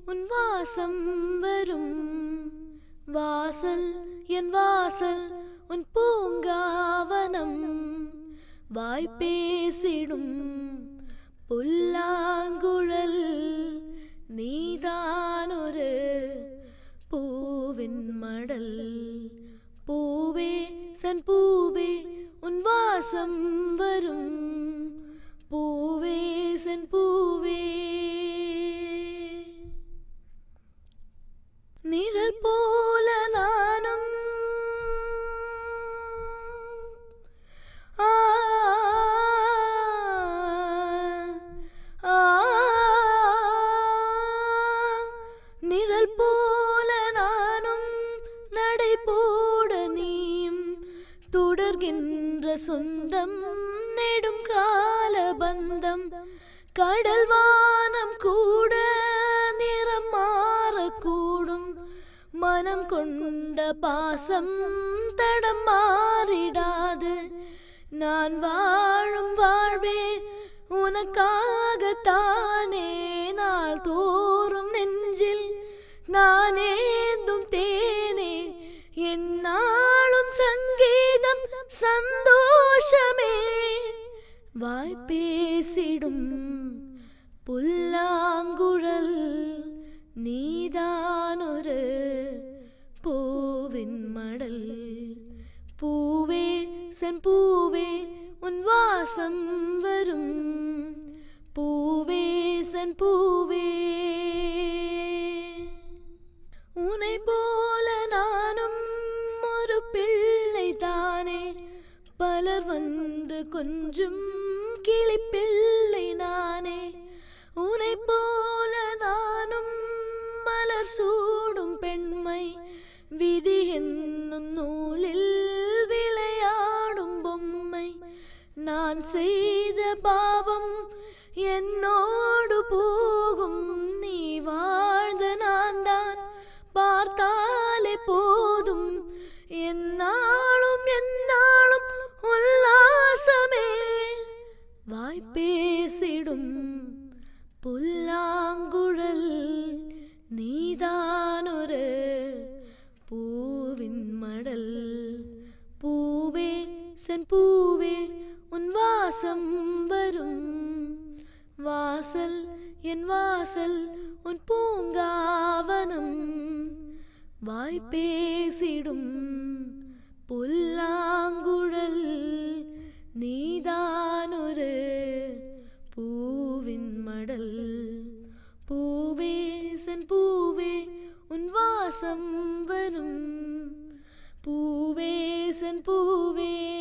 உன் வாசம் வரும் வாசல் என் வாசல் உன் பூங்காவனம் வாய் பேசிடும் புல்லாங்குழல் நீதான் ஒரு பூவின் மடல் பூவே சன் பூவே உன் வாசம் வரும் பூவே சென் பூவே நிழல் போல நானும் ஆ, ஆ, நிழல் போல நானும் நடை போட நீயும் தொடர்கின்ற சொந்தம் நெடும் கால பந்தம் கடல் வானம் கூட நிறம் மாறக்கூடும் மனம் கொண்ட பாசம் தடம் மாறிடாது நான் வாழும் வாழ்வே உனக்காகத்தானே நாள் தோறும் நெஞ்சில் நான் ஏந்தும் தேனே என்னாலும் சங்கீதம் சந்தோஷமே வாய் பேசிடும் புல்லாங்குழல் நீதான் ஒரு பூவின் மடல் பூவே செம்பூவே உன் வாசம் வரும் பூவே சென் பூவே உனை போல நானும் ஒரு பிள்ளை தானே பலர் வந்து கொஞ்சம் கிளிப்பிள்ளை நானே உனை போல நானும் மலர் சூடும் பெண்மை விதி என்னும் நூலில் விளையாடும் பொம்மை நான் செய்த பாவம் என்னோடு போகும் நீ வாழ்ந்த நான் தான் பார்த்தாலே போதும் என்னாலும் என்னாலும் உல்லாசமே வாய் பேசிடும் புல்லாங்குழல் நீதான் ஒரு பூவின் மடல் பூவே சென் பூவே உன் வாசம் வரும் வாசல் என் வாசல் உன் பூங்காவனம் வாய் பேசிடும் புல்லாங்குழல் நீதான் ஒரு பூவின் மடல் பூவே சென் பூவே உன் வாசம் வரும் பூவே சென் பூவே